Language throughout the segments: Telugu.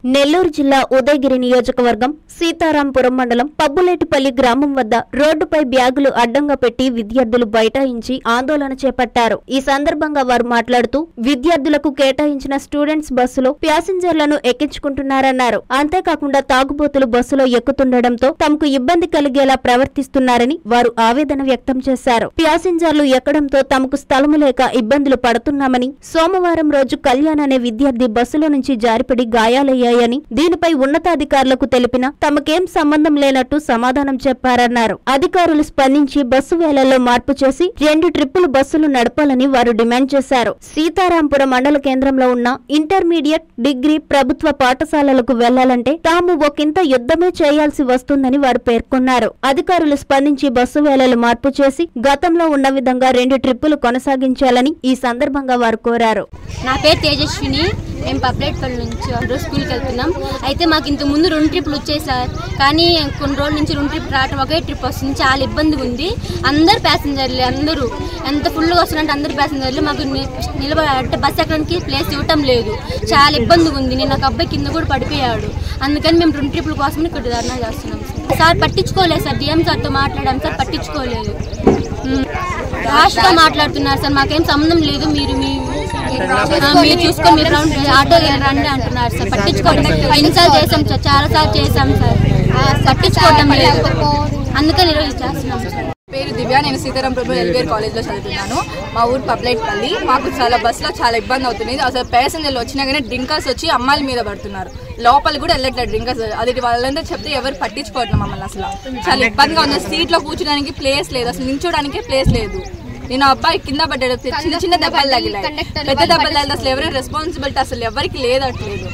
నెల్లూరు జిల్లా ఉదయగిరి నియోజకవర్గం సీతారాంపురం మండలం పబ్బులేటిపల్లి గ్రామం వద్ద రోడ్డుపై బ్యాగులు అడ్డంగా పెట్టి విద్యార్థులు బైఠాయించి ఆందోళన చేపట్టారు ఈ సందర్భంగా వారు మాట్లాడుతూ విద్యార్థులకు కేటాయించిన స్టూడెంట్స్ బస్సులో ప్యాసింజర్లను ఎక్కించుకుంటున్నారన్నారు అంతేకాకుండా తాగుబోతులు బస్సులో ఎక్కుతుండటంతో తమకు ఇబ్బంది కలిగేలా ప్రవర్తిస్తున్నారని వారు ఆవేదన వ్యక్తం చేశారు ప్యాసింజర్లు ఎక్కడంతో తమకు స్థలము లేక ఇబ్బందులు పడుతున్నామని సోమవారం రోజు కళ్యాణ్ అనే విద్యార్థి బస్సులో నుంచి జారిపడి గాయాలయ్యాయని దీనిపై ఉన్నతాధికారులకు తెలిపినా తమకేం సంబంధం లేనట్టు సమాధానం చెప్పారన్నారు అధికారులు స్పందించి బస్సు వేళల్లో మార్పు చేసి రెండు ట్రిప్పులు బస్సులు నడపాలని వారు డిమాండ్ చేశారు సీతారాంపురం మండల కేంద్రంలో ఉన్న ఇంటర్మీడియట్ డిగ్రీ ప్రభుత్వ పాఠశాలలకు వెళ్లాలంటే తాము ఒకంత యుద్ధమే చేయాల్సి వస్తుందని వారు పేర్కొన్నారు అధికారులు స్పందించి బస్సు వేళలు మార్పు చేసి గతంలో ఉన్న విధంగా రెండు ట్రిప్పులు కొనసాగించాలని ఈ సందర్భంగా వారు కోరారు నా పేరు తేజస్విని మేము పబ్లెట్పల్లి నుంచి రోజు స్కూల్కి వెళ్తున్నాం అయితే మాకు ఇంత ముందు రెండు ట్రిప్లు వచ్చాయి సార్ కానీ కొన్ని రోజుల నుంచి రెండు ట్రిప్ రావటం ఒకే ట్రిప్ వస్తుంది చాలా ఇబ్బందిగా ఉంది అందరు ప్యాసింజర్లు అందరూ ఎంత ఫుల్గా వస్తున్నట్టు అందరు ప్యాసింజర్లు మాకు ని- నిలబ అంటే బస్ ఎక్కడానికి ప్లేస్ ఇవ్వటం లేదు చాలా ఇబ్బందిగా ఉంది నేను ఒక అబ్బాయి కింద కూడా పడిపోయాడు అందుకని మేము రెండు ట్రిప్ల కోసం ఇక్కడ ధర్నా చేస్తున్నాం సార్. సార్ పట్టించుకోలేదు సార్ డిఎం సార్తో మాట్లాడాం సార్ పట్టించుకోలేదు ఉమ్. రాష్గా మాట్లాడుతున్నారు సార్ మాకేం సంబంధం లేదు మీరు మీ ఆ, మీరు చూసుకొని మీరు రౌండ్ ఆటో రండి అంటున్నారు సార్ పట్టించుకోవడం ఎన్నిసార్లు చేసాం సార్ చాలా సార్లు చేసాం సార్ పట్టించుకోవడం లేదు అందుకని ఈరోజు చేస్తున్నాం సార్ పేరు దివ్య నేను సీతారాం ప్రభు ఎల్బిఆర్ కాలేజ్లో చదువుతున్నాను మా ఊరు పబ్లైట్పల్లి మాకు చాలా బస్సులో చాలా ఇబ్బంది అవుతుంది అసలు ప్యాసింజర్లు వచ్చినా కానీ డ్రింకర్స్ వచ్చి అమ్మాయిల మీద పడుతున్నారు లోపల కూడా వెళ్ళట్లేదు డ్రింకర్స్ అది వాళ్ళందరూ చెప్తే ఎవరు పట్టించుకోవట్లేదు మమ్మల్ని అసలు చాలా ఇబ్బందిగా ఉంది సీట్లో కూర్చోడానికి ప్లేస్ లేదు అసలు నించోడానికి ప్లేస్ లేదు నేను ఆ అబ్బాయి కింద పడ్డాడు చిన్న చిన్న దెబ్బలు తగిలాయి పెద్ద దెబ్బలు తగిలి అసలు ఎవరైనా రెస్పాన్సిబిలిటీ అసలు ఎవరికి లేదట్లేదు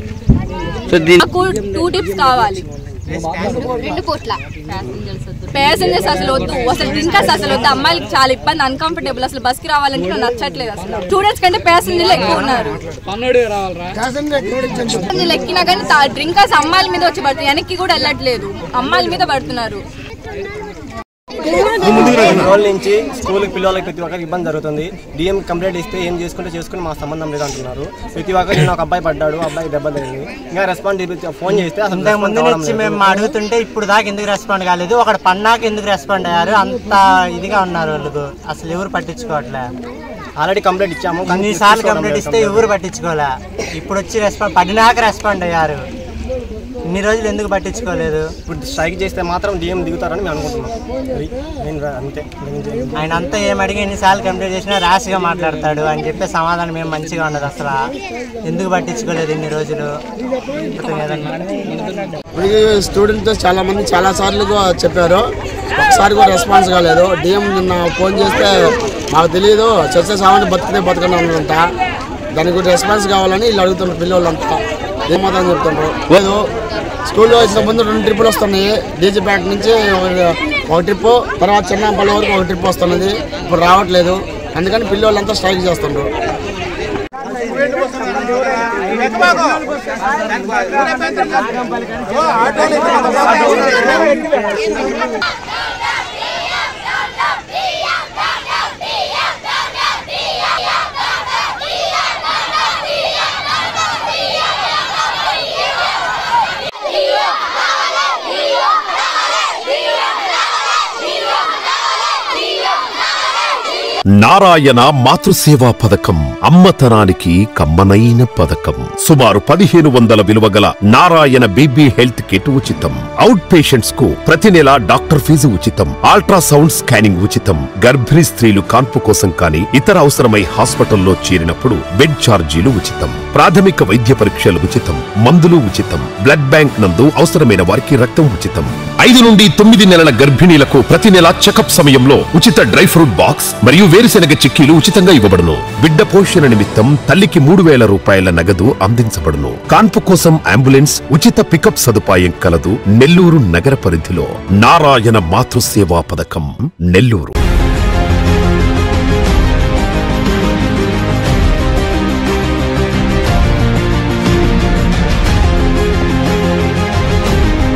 మాకు టూ టిప్స్ కావాలి రెండు కోట్ల ప్యాసింజర్స్ అసలు వద్దు అసలు డ్రింకర్స్ అసలు వద్దు అమ్మాయిలకి చాలా ఇబ్బంది అన్కంఫర్టబుల్ అసలు బస్ కి రావాలంటే నాకు నచ్చట్లేదు అసలు స్టూడెంట్స్ కంటే ప్యాసింజర్లు ఎక్కువ ఉన్నారు ప్యాసింజర్లు ఎక్కినా కానీ డ్రింకర్స్ అమ్మాయిల మీద వచ్చి పడుతుంది వెనక్కి కూడా వెళ్ళట్లేదు అమ్మాయిల మీద పడుతున్నారు రెండు రోజుల నుంచి స్కూల్కి పిల్లలకి ప్రతి ఒక్కరికి ఇబ్బంది జరుగుతుంది డిఎం కంప్లైంట్ ఇస్తే ఏం చేసుకుంటే చేసుకుని మా సంబంధం లేదు అంటున్నారు ప్రతి ఒక్కరు నేను ఒక అబ్బాయి పడ్డాడు అబ్బాయి దెబ్బ తగిలింది ఇంకా రెస్పాండ్ ఫోన్ చేస్తే అసలు ఇంతకు రెస్పాండ్ ముందు కావడం నుంచి లేదు. మేము అడుగుతుంటే ఇప్పుడు దాకా ఎందుకు రెస్పాండ్ కాలేదు ఒకడు పన్నాక ఎందుకు రెస్పాండ్ అయ్యారు అంత ఇదిగా ఉన్నారు వాళ్ళకు అసలు ఎవరు పట్టించుకోవట్లే ఆల్రెడీ కంప్లైంట్ ఇచ్చాము కానీ అన్నిసార్లు తీసుకోవడం కంప్లీట్ లేదు ఇస్తే ఎవరు పట్టించుకోలే ఇప్పుడు వచ్చి రెస్పాండ్ పడినాక రెస్పాండ్ అయ్యారు ఇన్ని రోజులు ఎందుకు పట్టించుకోలేదు ఇప్పుడు స్ట్రైక్ చేస్తే మాత్రం డిఎం దిగుతారని మేము అనుకుంటున్నాం అది నేను రా- అంతే నేను చేయలేదు. ఆయన అంతా ఏం అడిగి ఎన్నిసార్లు కంప్లీట్ చేసినా ర్యాష్గా మాట్లాడతాడు అని చెప్పే సమాధానం ఏం మంచిగా ఉండదు అసలు ఎందుకు పట్టించుకోలేదు ఇన్ని రోజులు ఏదన్నా మనకి స్టూడెంట్స్ చాలా మంది చాలా సార్లు కూడా చెప్పారు ఒకసారి కూడా రెస్పాన్స్ కాలేదు డిఎం నిన్న ఫోన్ చేస్తే మాకు తెలియదు చర్చ సామాన్య బతికితే బతకనే ఉందంట దానికి కూడా రెస్పాన్స్ కావాలని వీళ్ళు అడుగుతున్నారు పిల్లలంతా ఏమవుతుందని చెప్తున్నారు లేదు స్కూల్లో ఇంత ముందు రెండు ట్రిప్పులు వస్తున్నాయి డీజీ బ్యాంక్ నుంచి ఒక- ఒక ట్రిప్ తర్వాత చిన్నపల్లి వరకు ఒక ట్రిప్ వస్తున్నది ఇప్పుడు రావట్లేదు అందుకని పిల్లలంతా స్ట్రైక్ చేస్తున్నారు నారాయణ మాతృసేవా పథకం అమ్మతనానికి కమ్మనైన పథకం సుమారు పదిహేను వందల విలువ గల నారాయణ బీబీ హెల్త్ కిట్ ఉచితం అవుట్ పేషెంట్స్ కు ప్రతి నెల డాక్టర్ ఫీజు ఉచితం అల్ట్రాసౌండ్ స్కానింగ్ ఉచితం గర్భిణీ స్త్రీలు కాన్పు కోసం కానీ ఇతర అవసరమై హాస్పిటల్లో చేరినప్పుడు బెడ్ ఛార్జీలు ఉచితం ప్రాథమిక వైద్య పరీక్షలు ఉచితం మందులు ఉచితం బ్లడ్ బ్యాంక్ నందు అవసరమైన వారికి రక్తం ఉచితం ఐదు నుండి తొమ్మిది నెలల గర్భిణీలకు ప్రతి నెల చెకప్ సమయంలో ఉచిత డ్రై ఫ్రూట్ బాక్స్ మరియు వేరుశెనగ చిక్కీలు ఉచితంగా ఇవ్వబడును బిడ్డ పోషణ నిమిత్తం తల్లికి మూడు వేల రూపాయల నగదు అందించబడును కాన్పు కోసం అంబులెన్స్ ఉచిత పికప్ సదుపాయం కలదు నెల్లూరు నగర పరిధిలో నారాయణ మాతృసేవా పథకం నెల్లూరు